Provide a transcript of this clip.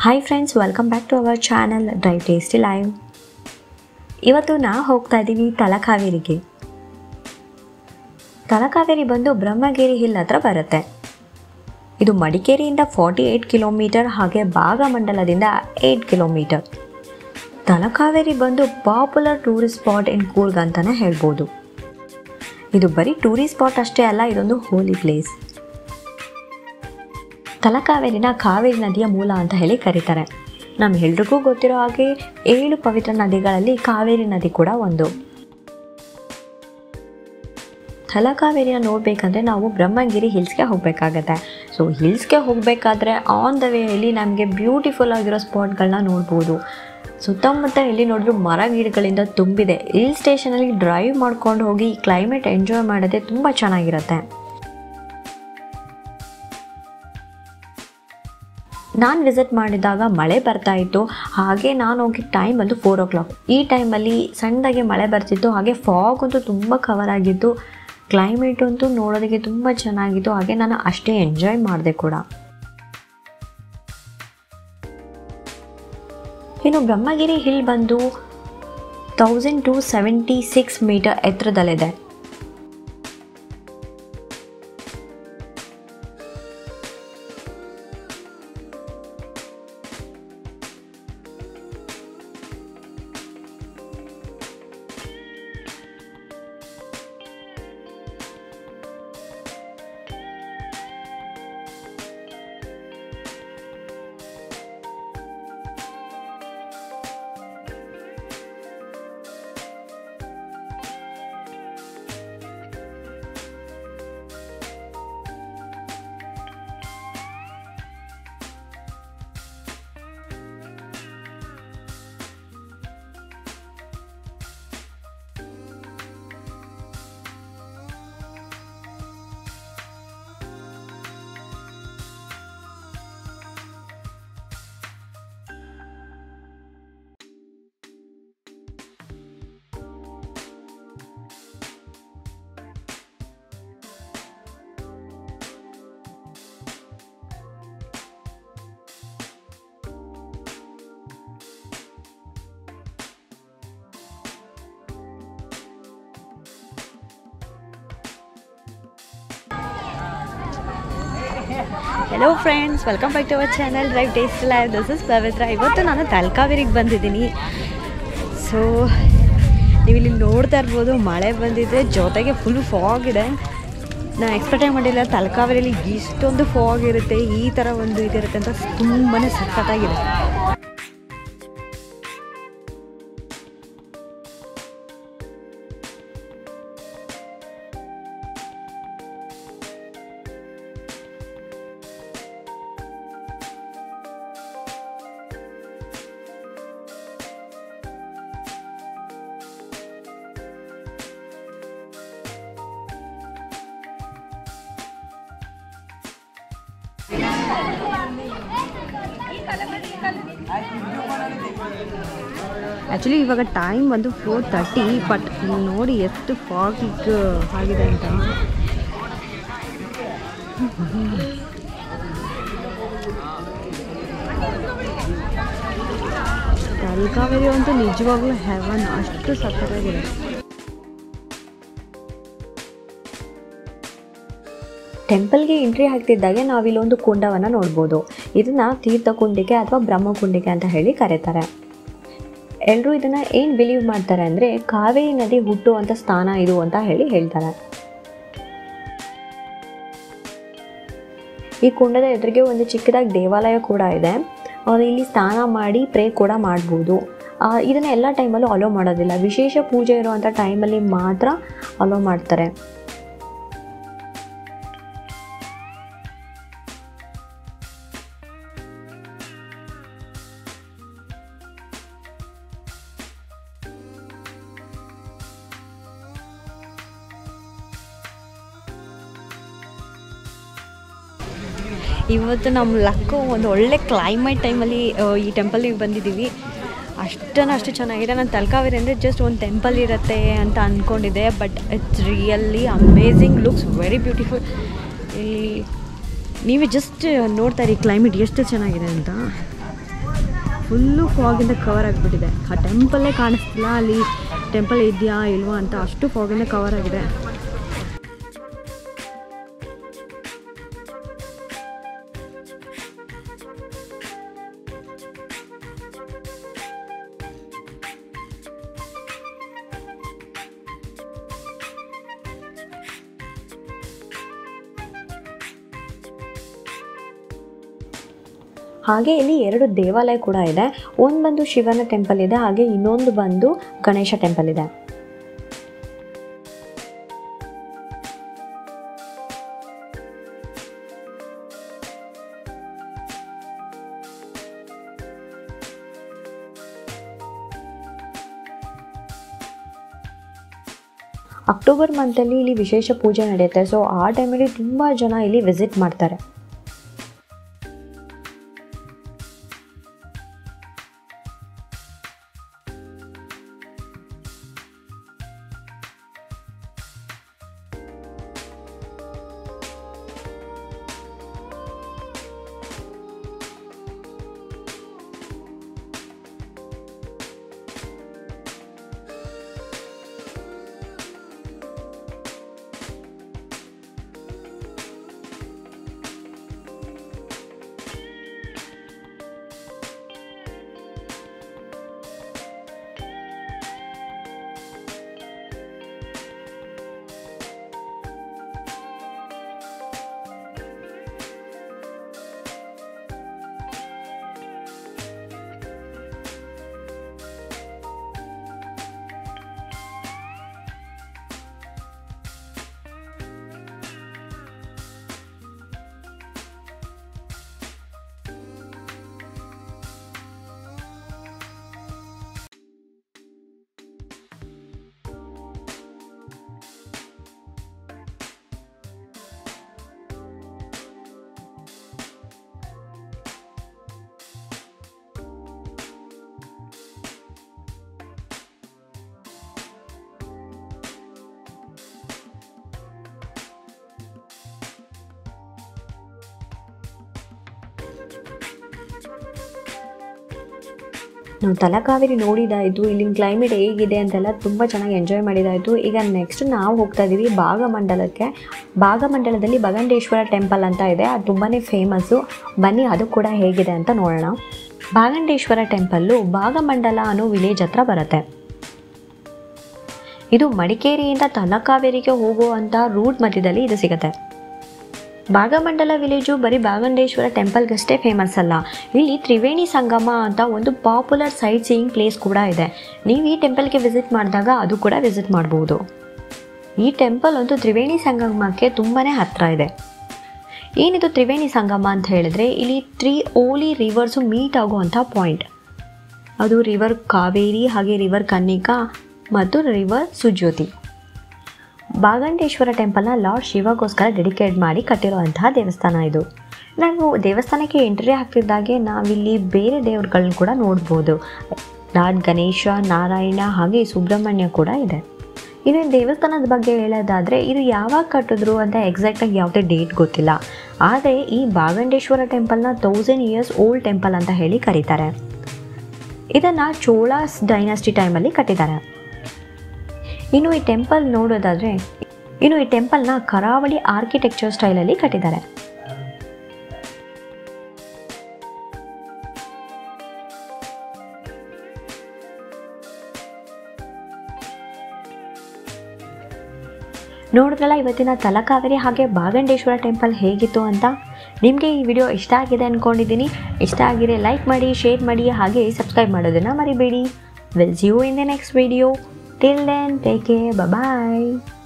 hi friends welcome back to our channel dry tasty live ಇವತ್ತು ನಾ ಹೋಗ್ತಾ ಇದ್ದೀವಿ ತಲಕಾವೇರಿಗೆ ತಲಕಾವೇರಿ ಬಂದು ಬ್ರಹ್ಮಗಿರಿ ಹಿಲ್ ಹತ್ರ ಬರುತ್ತೆ ಇದು ಮಡಿಕೇರಿಯಿಂದ ಫಾರ್ಟಿ ಏಯ್ಟ್ ಕಿಲೋಮೀಟರ್ ಹಾಗೆ ಭಾಗಮಂಡಲದಿಂದ ಏಯ್ಟ್ ಕಿಲೋಮೀಟರ್ ತಲಕಾವೇರಿ ಬಂದು popular tourist spot in Coorg ಅಂತಲೇ ಹೇಳ್ಬೋದು ಇದು ಬರೀ ಟೂರಿಸ್ಟ್ ಸ್ಪಾಟ್ ಅಷ್ಟೇ ಅಲ್ಲ ಇದೊಂದು ಹೋಲಿ ಪ್ಲೇಸ್ ತಲಕಾವೇರಿನ ಕಾವೇರಿ ನದಿಯ ಮೂಲ ಅಂತ ಹೇಳಿ ಕರೀತಾರೆ ನಮ್ಮ ಎಲ್ರಿಗೂ ಗೊತ್ತಿರೋ ಹಾಗೆ ಏಳು ಪವಿತ್ರ ನದಿಗಳಲ್ಲಿ ಕಾವೇರಿ ನದಿ ಕೂಡ ಒಂದು ತಲಕಾವೇರಿನ ನೋಡಬೇಕಂದ್ರೆ ನಾವು ಬ್ರಹ್ಮಗಿರಿ ಹಿಲ್ಸ್ಗೆ ಹೋಗಬೇಕಾಗತ್ತೆ ಸೊ ಹಿಲ್ಸ್ಗೆ ಹೋಗಬೇಕಾದ್ರೆ ಆನ್ ದ ವೇಯಲ್ಲಿ ನಮಗೆ ಬ್ಯೂಟಿಫುಲ್ ಆಗಿರೋ ಸ್ಪಾಟ್ಗಳನ್ನ ನೋಡ್ಬೋದು ಸುತ್ತಮುತ್ತ ಎಲ್ಲಿ ನೋಡಿದ್ರು ಮರ ಗಿಡಗಳಿಂದ ತುಂಬಿದೆ ಹಿಲ್ ಸ್ಟೇಷನಲ್ಲಿ ಡ್ರೈವ್ ಮಾಡ್ಕೊಂಡು ಹೋಗಿ ಕ್ಲೈಮೇಟ್ ಎಂಜಾಯ್ ಮಾಡೋದೇ ತುಂಬ ಚೆನ್ನಾಗಿರುತ್ತೆ ನಾನು ವಿಸಿಟ್ ಮಾಡಿದಾಗ ಮಳೆ ಬರ್ತಾ ಇತ್ತು ಹಾಗೆ ನಾನು ಹೋಗಿ ಟೈಮ್ ಬಂದು ಫೋರ್ ಓ ಕ್ಲಾಕ್ ಈ ಟೈಮಲ್ಲಿ ಸಣ್ಣದಾಗಿ ಮಳೆ ಬರ್ತಿತ್ತು ಹಾಗೆ ಫಾಗ್ ಅಂತೂ ತುಂಬ ಕವರ್ ಆಗಿತ್ತು ಕ್ಲೈಮೇಟ್ ಅಂತೂ ನೋಡೋದಕ್ಕೆ ತುಂಬ ಚೆನ್ನಾಗಿತ್ತು ಹಾಗೆ ನಾನು ಅಷ್ಟೇ ಎಂಜಾಯ್ ಮಾಡಿದೆ ಕೂಡ ಇನ್ನು ಬ್ರಹ್ಮಗಿರಿ ಹಿಲ್ ಬಂದು thousand two seventy six metre ಎತ್ತರದಲ್ಲಿದೆ hello friends welcome back to our channel drive taste live this is Pavithra ಇವತ್ತು ನಾನು ತಲಕಾವೇರಿಗೆ ಬಂದಿದ್ದೀನಿ ಸೊ ನೀವು ಇಲ್ಲಿ ನೋಡ್ತಾ ಇರ್ಬೋದು ಮಳೆ ಬಂದಿದೆ ಜೊತೆಗೆ ಫುಲ್ ಫಾಗ್ ಇದೆ ನಾನು ಎಕ್ಸ್ಪೆಕ್ಟೇ ಮಾಡಿಲ್ಲ ತಲಕಾವೇರಿಯಲ್ಲಿ ಇಷ್ಟೊಂದು ಫಾಗ್ ಇರುತ್ತೆ ಈ ಥರ ಒಂದು ಇದಿರುತ್ತೆ ಅಂತ ತುಂಬಾ ಸಖತ್ತಾಗಿದೆ ಆ್ಯಕ್ಚುಲಿ ಇವಾಗ ಟೈಮ್ ಬಂದು ಫೋರ್ ತರ್ಟಿ ಬಟ್ ಇಲ್ಲಿ ನೋಡಿ ಎಷ್ಟು ಫಾಗ್ ಆಗಿದೆ ಅಂತ ತಲಕಾವೇರಿ ಅಂತೂ ನಿಜವಾಗ್ಲೂ ಹೆವನ್ ಅಷ್ಟು ಸಕ್ಕತ್ತಾಗಿದೆ ಟೆಂಪಲ್ಗೆ ಎಂಟ್ರಿ ಆಗ್ತಿದ್ದಾಗೆ ನಾವಿಲ್ಲೊಂದು ಕುಂಡವನ್ನು ನೋಡ್ಬೋದು ಇದನ್ನು ತೀರ್ಥಕುಂಡಿಗೆ ಅಥವಾ ಬ್ರಹ್ಮಕುಂಡಿಗೆ ಅಂತ ಹೇಳಿ ಕರೀತಾರೆ ಎಲ್ಲರೂ ಇದನ್ನು ಏನು ಬಿಲೀವ್ ಮಾಡ್ತಾರೆ ಅಂದರೆ ಕಾವೇರಿ ನದಿ ಹುಟ್ಟುವಂಥ ಸ್ಥಾನ ಇದು ಅಂತ ಹೇಳಿ ಹೇಳ್ತಾರೆ ಈ ಕುಂಡದ ಎದುರಿಗೆ ಒಂದು ಚಿಕ್ಕದಾಗಿ ದೇವಾಲಯ ಕೂಡ ಇದೆ ಅವರು ಇಲ್ಲಿ ಸ್ನಾನ ಮಾಡಿ ಪ್ರೇ ಕೂಡ ಮಾಡ್ಬೋದು ಇದನ್ನು ಎಲ್ಲ ಟೈಮಲ್ಲೂ ಅಲೋ ಮಾಡೋದಿಲ್ಲ ವಿಶೇಷ ಪೂಜೆ ಇರುವಂಥ ಟೈಮಲ್ಲಿ ಮಾತ್ರ ಅಲೋ ಮಾಡ್ತಾರೆ ಇವತ್ತು ನಮ್ಮ ಲಕ್ಕು ಒಂದು ಒಳ್ಳೆ ಕ್ಲೈಮೇಟ್ ಟೈಮಲ್ಲಿ ಈ ಟೆಂಪಲಿಗೆ ಬಂದಿದ್ದೀವಿ ಅಷ್ಟನ್ನು ಅಷ್ಟು ಚೆನ್ನಾಗಿದೆ ನಾನು ತಲಕಾವೇರಿ ಅಂದರೆ ಜಸ್ಟ್ ಒಂದು ಟೆಂಪಲ್ ಇರುತ್ತೆ ಅಂತ ಅಂದ್ಕೊಂಡಿದ್ದೆ but it's really amazing looks very beautiful ಇಲ್ಲಿ ನೀವೇ ಜಸ್ಟ್ ನೋಡ್ತಾ ಇರಿ ಕ್ಲೈಮೇಟ್ ಎಷ್ಟು ಚೆನ್ನಾಗಿದೆ ಅಂತ ಫುಲ್ಲು ಫಾಗಿಂದ ಕವರ್ ಆಗಿಬಿಟ್ಟಿದೆ ಆ ಟೆಂಪಲ್ಲೇ ಕಾಣಿಸ್ತಿಲ್ಲ ಅಲ್ಲಿ ಟೆಂಪಲ್ ಇದೆಯಾ ಇಲ್ವಾ ಅಂತ ಅಷ್ಟು ಫಾಗಿಂದ ಕವರ್ ಆಗಿದೆ ಹಾಗೆ ಇಲ್ಲಿ ಎರಡು ದೇವಾಲಯ ಕೂಡ ಇದೆ ಒಂದು ಬಂದು ಶಿವನ ಟೆಂಪಲ್ ಇದೆ ಹಾಗೆ ಇನ್ನೊಂದು ಬಂದು ಗಣೇಶ ಟೆಂಪಲ್ ಇದೆ ಅಕ್ಟೋಬರ್ ಮಂತಲ್ಲಿ ಇಲ್ಲಿ ವಿಶೇಷ ಪೂಜೆ ನಡೆಯುತ್ತೆ ಸೊ ಆ ಟೈಮಲ್ಲಿ ತುಂಬ ಜನ ಇಲ್ಲಿ ವಿಸಿಟ್ ಮಾಡ್ತಾರೆ ನಾವು ತಲಕಾವೇರಿ ನೋಡಿದಾಯಿತು ಇಲ್ಲಿನ ಕ್ಲೈಮೇಟ್ ಹೇಗಿದೆ ಅಂತೆಲ್ಲ ತುಂಬ ಚೆನ್ನಾಗಿ ಎಂಜಾಯ್ ಮಾಡಿದಾಯಿತು ಈಗ ನೆಕ್ಸ್ಟ್ ನಾವು ಹೋಗ್ತಾ ಇದ್ದೀವಿ ಭಾಗಮಂಡಲಕ್ಕೆ ಭಾಗಮಂಡಲದಲ್ಲಿ ಭಗಂಡೇಶ್ವರ ಟೆಂಪಲ್ ಅಂತ ಇದೆ ಅದು ತುಂಬಾ ಫೇಮಸ್ಸು ಬನ್ನಿ ಅದು ಕೂಡ ಹೇಗಿದೆ ಅಂತ ನೋಡೋಣ ಭಾಗಂಡೇಶ್ವರ ಟೆಂಪಲ್ಲು ಭಾಗಮಂಡಲ ಅನ್ನೋ ವಿಲೇಜ್ ಹತ್ರ ಬರುತ್ತೆ ಇದು ಮಡಿಕೇರಿಯಿಂದ ತಲಕಾವೇರಿಗೆ ಹೋಗುವಂಥ ರೂಟ್ ಮಧ್ಯದಲ್ಲಿ ಇದು ಸಿಗುತ್ತೆ ಭಾಗಮಂಡಲ ವಿಲೇಜು ಬರೀ ಭಾಗಂಡೇಶ್ವರ ಟೆಂಪಲ್ಗಷ್ಟೇ ಫೇಮಸ್ ಅಲ್ಲ ಇಲ್ಲಿ ತ್ರಿವೇಣಿ ಸಂಗಮ ಅಂತ ಒಂದು ಪಾಪ್ಯುಲರ್ ಸೈಟ್ ಸೀಯಿಂಗ್ ಪ್ಲೇಸ್ ಕೂಡ ಇದೆ ನೀವು ಈ ಟೆಂಪಲ್ಗೆ ವಿಸಿಟ್ ಮಾಡಿದಾಗ ಅದು ಕೂಡ ವಿಸಿಟ್ ಮಾಡ್ಬೋದು ಈ ಟೆಂಪಲ್ ಅಂತೂ ತ್ರಿವೇಣಿ ಸಂಗಮಕ್ಕೆ ತುಂಬಾ ಹತ್ತಿರ ಇದೆ ಏನಿದು ತ್ರಿವೇಣಿ ಸಂಗಮ ಅಂತ ಹೇಳಿದ್ರೆ ಇಲ್ಲಿ ತ್ರೀ ಓಲಿ ರಿವರ್ಸು ಮೀಟ್ ಆಗುವಂಥ ಪಾಯಿಂಟ್ ಅದು ರಿವರ್ ಕಾವೇರಿ ಹಾಗೆ ರಿವರ್ ಕನ್ನಿಕಾ ಮತ್ತು ರಿವರ್ ಸುಜ್ಯೋತಿ ಭಾಗಂಡೇಶ್ವರ ಟೆಂಪಲ್ನ ಲಾರ್ಡ್ ಶಿವಗೋಸ್ಕರ ಡೆಡಿಕೇಟ್ ಮಾಡಿ ಕಟ್ಟಿರುವಂತಹ ದೇವಸ್ಥಾನ ಇದು ನಾವು ದೇವಸ್ಥಾನಕ್ಕೆ ಎಂಟ್ರಿ ಆಗ್ತಿದ್ದಾಗೆ ನಾವಿಲ್ಲಿ ಬೇರೆ ದೇವರುಗಳನ್ನ ಕೂಡ ನೋಡ್ಬೋದು ಲಾರ್ಡ್ ಗಣೇಶ ನಾರಾಯಣ ಹಾಗೆ ಸುಬ್ರಹ್ಮಣ್ಯ ಕೂಡ ಇದೆ ಇನ್ನು ಈ ದೇವಸ್ಥಾನದ ಬಗ್ಗೆ ಹೇಳೋದಾದರೆ ಇದು ಯಾವಾಗ ಕಟ್ಟಿದ್ರು ಅಂತ ಎಕ್ಸಾಕ್ಟಾಗಿ ಯಾವುದೇ ಡೇಟ್ ಗೊತ್ತಿಲ್ಲ ಆದರೆ ಈ ಭಾಗಂಡೇಶ್ವರ ಟೆಂಪಲ್ನ ತೌಸಂಡ್ ಇಯರ್ಸ್ ಓಲ್ಡ್ ಟೆಂಪಲ್ ಅಂತ ಹೇಳಿ ಕರೀತಾರೆ ಇದನ್ನು ಚೋಳಾಸ್ ಡೈನಾಸ್ಟಿ ಟೈಮಲ್ಲಿ ಕಟ್ಟಿದ್ದಾರೆ ಇನ್ನು ಈ ಟೆಂಪಲ್ ನೋಡೋದಾದರೆ ಇನ್ನು ಈ ಟೆಂಪಲ್ನ ಕರಾವಳಿ ಆರ್ಕಿಟೆಕ್ಚರ್ ಸ್ಟೈಲಲ್ಲಿ ಕಟ್ಟಿದ್ದಾರೆ ನೋಡಿದ್ರಲ್ಲ ಇವತ್ತಿನ ತಲಕಾವೇರಿ ಹಾಗೆ ಭಾಗಂಡೇಶ್ವರ ಟೆಂಪಲ್ ಹೇಗಿತ್ತು ಅಂತ ನಿಮಗೆ ಈ ವಿಡಿಯೋ ಇಷ್ಟ ಆಗಿದೆ ಅಂದ್ಕೊಂಡಿದ್ದೀನಿ ಇಷ್ಟ ಆಗಿದೆ ಲೈಕ್ ಮಾಡಿ ಶೇರ್ ಮಾಡಿ ಹಾಗೆ ಸಬ್ಸ್ಕ್ರೈಬ್ ಮಾಡೋದನ್ನು ಮರಿಬೇಡಿ will you in the next video till then take care bye